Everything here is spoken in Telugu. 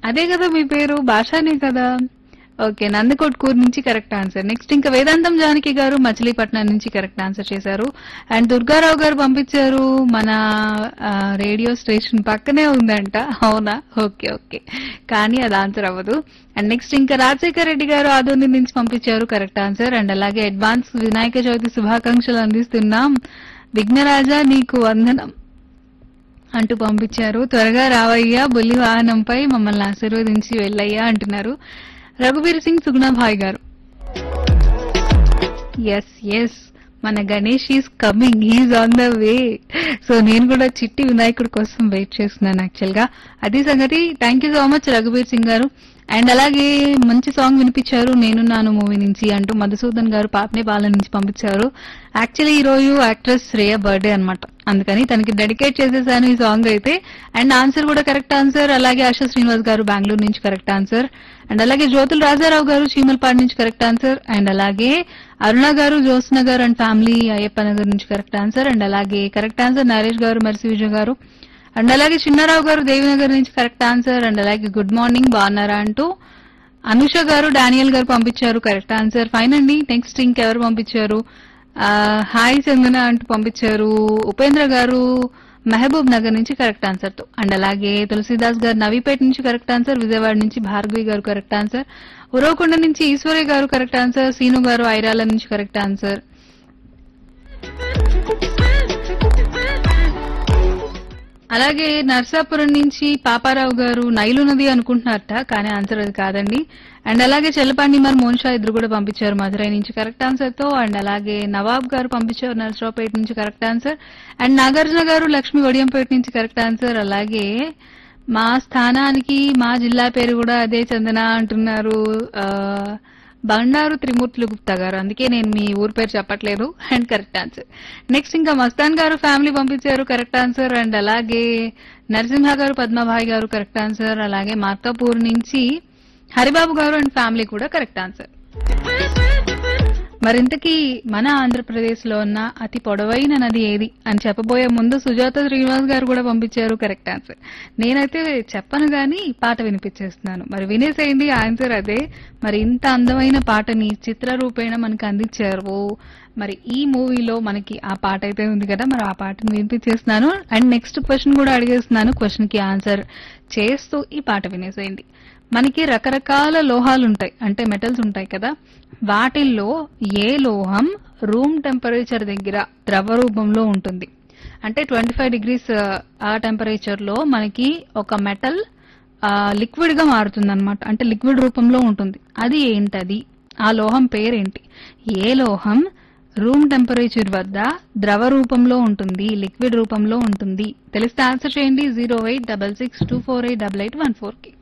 అదే కదా మీ పేరు భాషానే కదా ఓకే నందికొట్కూరు నుంచి కరెక్ట్ ఆన్సర్ నెక్స్ట్ ఇంకా వేదాంతం జానకి గారు మచిలీపట్నం నుంచి కరెక్ట్ ఆన్సర్ చేశారు అండ్ దుర్గారావు గారు పంపించారు మన ఆ, రేడియో స్టేషన్ పక్కనే ఉందంట అవునా ఓకే ఓకే కానీ అది ఆన్సర్ అవ్వదు అండ్ నెక్స్ట్ ఇంకా రాజశేఖర్ రెడ్డి గారు ఆదోని నుంచి పంపించారు కరెక్ట్ ఆన్సర్ అండ్ అలాగే అడ్వాన్స్ వినాయక చవితి శుభాకాంక్షలు అందిస్తున్నాం విఘ్నరాజా నీకు వందనం అంటూ పంపించారు త్వరగా రావయ్యా బుల్లి వాహనంపై మమ్మల్ని ఆశీర్వదించి వెళ్ళయ్యా అంటున్నారు రఘువీర్ సింగ్ సుగుణాభాయ్ గారు ఎస్ ఎస్ మన Ganesh is coming he is on the way so నేను కూడా చిట్టి వినాయకుడి కోసం వెయిట్ చేస్తున్నాను యాక్చువల్ గా అది సంగతి థ్యాంక్ యూ సో మచ్ రఘువీర్ సింగ్ గారు అండ్ అలాగే మంచి సాంగ్ వినిపించారు నేను నాను మూవీ నుంచి అంటూ మధుసూదన్ గారు పాపనే బాల నుంచి పంపించారు యాక్చువల్లీ ఈ రోజు యాక్ట్రెస్ శ్రేయ బర్త్డే అన్నమాట అందుకని తనకి డెడికేట్ చేసేసాను ఈ సాంగ్ అయితే అండ్ ఆన్సర్ కూడా కరెక్ట్ ఆన్సర్ అలాగే ఆశా శ్రీనివాస్ గారు బెంగళూరు నుంచి కరెక్ట్ ఆన్సర్ అండ్ అలాగే జ్యోతుల రాజారావు గారు చీమలపాడు నుంచి కరెక్ట్ ఆన్సర్ అండ్ అలాగే అరుణ గారు జ్యోత్స్న గారు అండ్ ఫ్యామిలీ అయ్యప్ప నగర్ నుంచి కరెక్ట్ ఆన్సర్ అండ్ అలాగే కరెక్ట్ ఆన్సర్ నరేష్ గారు మర్సి విజయ్ గారు అండ్ అలాగే చిన్నారావు గారు దేవినగర్ నుంచి కరెక్ట్ ఆన్సర్ అండ్ అలాగే గుడ్ మార్నింగ్ బాగున్నారా అంటూ అనుష గారు డానియల్ గారు పంపించారు కరెక్ట్ ఆన్సర్ ఫైన్ అండి నెక్స్ట్ ఇంకెవరు పంపించారు ఆ, హాయ్ చందన అంటూ పంపించారు ఉపేంద్ర గారు మహబూబ్ నగర్ నుంచి కరెక్ట్ ఆన్సర్ తో అండ్ అలాగే తులసీదాస్ గారు నవీపేట నుంచి కరెక్ట్ ఆన్సర్ విజయవాడ నుంచి భార్గవి గారు కరెక్ట్ ఆన్సర్ ఉరవకొండ నుంచి ఈశ్వరి గారు కరెక్ట్ ఆన్సర్ సీను గారు ఐరాల నుంచి కరెక్ట్ ఆన్సర్ అలాగే నర్సాపురం నుంచి పాపారావు గారు నైలు నది అనుకుంటున్నారట కానీ ఆన్సర్ అది కాదండి అండ్ అలాగే చెల్లపాండి మరి మోన్షా ఇద్దరు కూడా పంపించారు మధురై నుంచి కరెక్ట్ ఆన్సర్ తో అండ్ అలాగే నవాబ్ గారు పంపించారు నర్సరావుపేట నుంచి కరెక్ట్ ఆన్సర్ అండ్ నాగార్జున గారు లక్ష్మి వడియంపేట నుంచి కరెక్ట్ ఆన్సర్ అలాగే మా స్థానానికి మా జిల్లా పేరు కూడా అదే చందన అంటున్నారు ఆ, బండారు త్రిమూర్తులు గుప్తా గారు అందుకే నేను మీ ఊరి పేరు చెప్పట్లేదు అండ్ కరెక్ట్ ఆన్సర్ నెక్స్ట్ ఇంకా మస్తాన్ గారు ఫ్యామిలీ పంపించారు కరెక్ట్ ఆన్సర్ అండ్ అలాగే నరసింహ గారు పద్మభాయ్ గారు కరెక్ట్ ఆన్సర్ అలాగే మార్కాపూర్ నుంచి హరిబాబు గారు అండ్ ఫ్యామిలీ కూడా కరెక్ట్ ఆన్సర్ మరింతకీ మన ఆంధ్రప్రదేశ్ లో ఉన్న అతి పొడవైన నది ఏది అని చెప్పబోయే ముందు సుజాత శ్రీనివాస్ గారు కూడా పంపించారు కరెక్ట్ ఆన్సర్ నేనైతే చెప్పను గానీ పాట వినిపించేస్తున్నాను మరి వినేసేయండి ఆన్సర్ అదే మరి ఇంత అందమైన పాటని చిత్ర రూపేణ మనకి అందించారు మరి ఈ మూవీలో మనకి ఆ పాట అయితే ఉంది కదా మరి ఆ పాటను వినిపించేస్తున్నాను అండ్ నెక్స్ట్ క్వశ్చన్ కూడా అడిగేస్తున్నాను క్వశ్చన్ కి ఆన్సర్ చేస్తూ ఈ పాట వినేసేయండి మనకి రకరకాల లోహాలు ఉంటాయి అంటే మెటల్స్ ఉంటాయి కదా వాటిల్లో ఏ లోహం రూమ్ టెంపరేచర్ దగ్గర ద్రవ రూపంలో ఉంటుంది అంటే ట్వంటీ ఫైవ్ డిగ్రీస్ ఆ టెంపరేచర్ లో మనకి ఒక మెటల్ లిక్విడ్ గా మారుతుంది అనమాట అంటే లిక్విడ్ రూపంలో ఉంటుంది అది ఏంటది ఆ లోహం పేరేంటి ఏ లోహం రూమ్ టెంపరేచర్ వద్ద ద్రవ రూపంలో ఉంటుంది లిక్విడ్ రూపంలో ఉంటుంది తెలిస్తే ఆన్సర్ చేయండి zero eight double six two four eight double eight one four కి